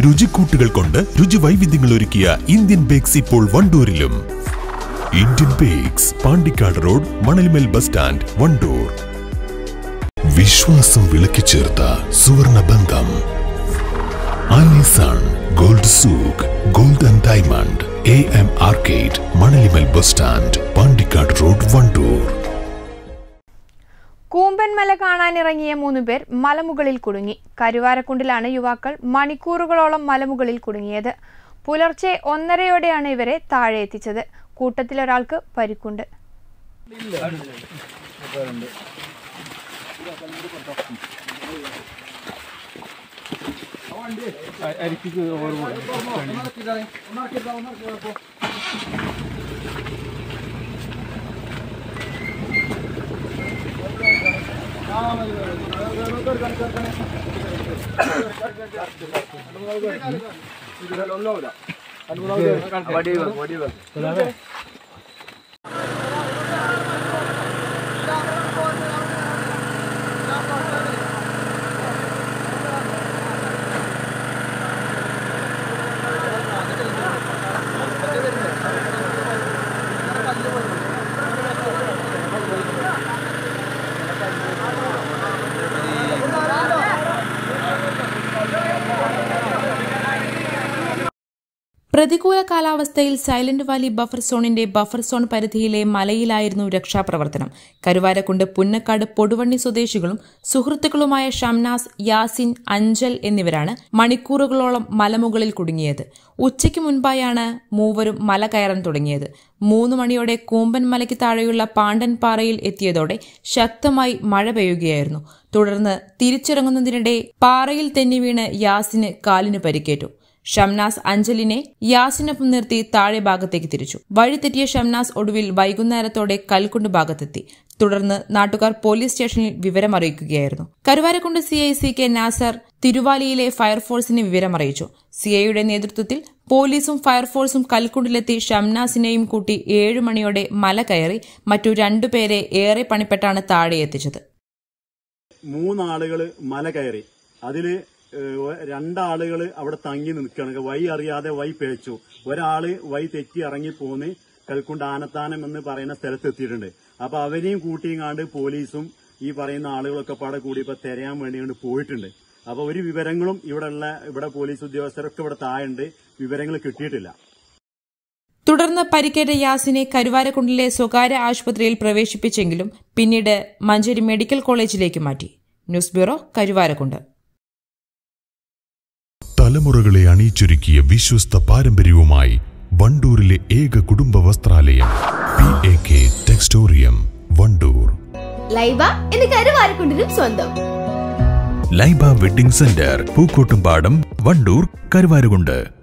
രുചിക്കൂട്ടുകൾ കൊണ്ട് രുചി വൈവിധ്യങ്ങൾ ഒരുക്കിയ ഇന്ത്യൻ ബേക്സ് ഇപ്പോൾ വണ്ടൂരിലും Indian bakes Pandikkad road Manalmel bus stand Wandoor വിശ്വാസം വിളക്കി ചേർത്ത സുവർണ ബന്ധം Alison gold souk gold and diamond A M arcade Manalimal bus stand Pandikkad road Wandoor Koombanmala കാണാനിറങ്ങിയ മൂന്ന് പേർ മലമുകളിൽ കുടുങ്ങി കരുവാരക്കുണ്ടിലാണ് യുവാക്കൾ മണിക്കൂറുകളോളം മലമുകളിൽ കുടുങ്ങിയത് പുലർച്ചെ ഒന്നരയോടെയാണ് ഇവരെ താഴെ എത്തിച്ചത് കൂട്ടത്തിലൊരാൾക്ക് പരിക്കുണ്ട് പ്രതികൂല കാലാവസ്ഥയിൽ സൈലന്റ് വാലി ബഫർ സോണിന്റെ ബഫർ സോൺ പരിധിയിലെ മലയിലായിരുന്നു രക്ഷാപ്രവർത്തനം കരുവാരക്കുണ്ട് പുന്നക്കാട് പൊടുവണ്ണി സ്വദേശികളും സുഹൃത്തുക്കളുമായ ഷംനാസ് യാസിൻ അഞ്ചൽ എന്നിവരാണ് മണിക്കൂറുകളോളം മലമുകളിൽ കുടുങ്ങിയത് ഉച്ചയ്ക്ക് മുൻപായാണ് മൂവരും മല കയറാൻ തുടങ്ങിയത് മൂന്ന് മണിയോടെ കൂമ്പൻ മലയ്ക്ക് താഴെയുള്ള പാണ്ടൻ പാറയിൽ എത്തിയതോടെ ശക്തമായി മഴ പെയ്യുകയായിരുന്നു തുടർന്ന് തിരിച്ചിറങ്ങുന്നതിനിടെ പാറയിൽ തെന്നി വീണ് യാസിന് കാലിന് പരിക്കേറ്റു ഷംനാസ് അഞ്ജലിനെ യാസിനൊപ്പം നിർത്തി താഴെ ഭാഗത്തേക്ക് തിരിച്ചു വഴിതെറ്റിയ ഷംനാസ് ഒടുവിൽ വൈകുന്നേരത്തോടെ കൽക്കുണ്ട് ഭാഗത്തെത്തി തുടർന്ന് നാട്ടുകാർ പോലീസ് സ്റ്റേഷനിൽ വിവരമറിയിക്കുകയായിരുന്നു Karuvarakundu C I C K Nasar തിരുവാലിയിലെ ഫയർഫോഴ്സിന് വിവരമറിയിച്ചു സിഐയുടെ നേതൃത്വത്തിൽ പോലീസും ഫയർഫോഴ്സും കൽക്കുണ്ടിലെത്തി ഷംനാസിനെയും കൂട്ടി ഏഴു മണിയോടെ മല കയറി മറ്റു രണ്ടുപേരെ ഏറെ പണിപ്പെട്ടാണ് താഴെ എത്തിച്ചത് മൂന്നാളുകള് മല കയറി അതില് ഏഹ്, രണ്ടാളുകൾ അവിടെ തങ്ങി നിൽക്കുകയാണ് വഴി അറിയാതെ വഴി പേച്ചു ഒരാള് വഴി തെറ്റി ഇറങ്ങി പോന്ന് കൽക്കുണ്ട് ആനത്താനം എന്ന് പറയുന്ന സ്ഥലത്ത് എത്തിയിട്ടുണ്ട് അപ്പൊ അവരെയും കൂട്ടിയും പോലീസും ഈ പറയുന്ന ആളുകളൊക്കെ പാടെ കൂടി ഇപ്പൊ തിരയാൻ വേണ്ടി കൊണ്ട് പോയിട്ടുണ്ട് അപ്പൊ ഒരു വിവരങ്ങളും ഇവിടെ ഉള്ള ഇവിടെ പോലീസ് ഉദ്യോഗസ്ഥരൊക്കെ ഇവിടെ താഴുണ്ട് വിവരങ്ങൾ കിട്ടിയിട്ടില്ല തുടർന്ന് പരിക്കേറ്റ യാസിനെ കരുവാരക്കുണ്ടിലെ സ്വകാര്യ ആശുപത്രിയിൽ പ്രവേശിപ്പിച്ചെങ്കിലും പിന്നീട് മഞ്ചേരി മെഡിക്കൽ കോളേജിലേക്ക് മാറ്റി ന്യൂസ് ബ്യൂറോ കരുവാരക്കുണ്ട് തലമുറകളെ അണിയിച്ചൊരുക്കിയ വിശ്വസ്ത പാരമ്പര്യവുമായി വണ്ടൂരിലെ ഏക കുടുംബ വസ്ത്രാലയം P A K textorium Wandoor Laiba എന്ന് കരുവാരക്കുണ്ടിനും സ്വന്തം ലൈബ വെഡിംഗ് സെന്റർ പൂക്കോട്ടുംപാടം വണ്ടൂർ കരുവാരുകുണ്ട്